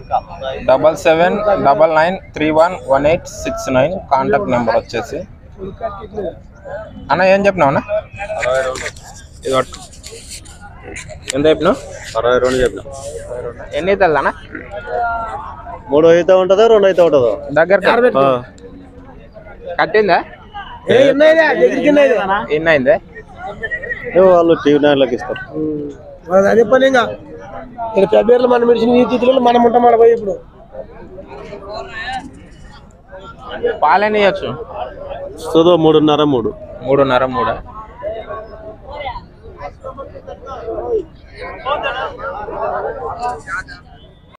Double seven double nine three one one eight six nine contact number వచ్చేసి అన్న ఏం చెప్పినావు అన్న ఇది పట్టు. ఎంత చెప్పినావు అరవై రెండు చెప్పిన ఎన్ని అవుతుంది అన్న మూడు అయితే ఉంటుందా రెండు అయితే ఉంటుందా దగ్గర కట్టిందా ఎన్ని అయిందే వాళ్ళు టీవీ నైన్లకు ఇస్తారు అదే పని ఇంకా ఇక్కడ ఫిబ్రవరిలో మనం మెడిసిన్ ఈ తిథిలో మనం ఉంటాం మన పోయి ఇప్పుడు పాలెన్ని ఇవ్వచ్చు ఇస్తుందో మూడున్నర మూడు మూడున్నర మూడు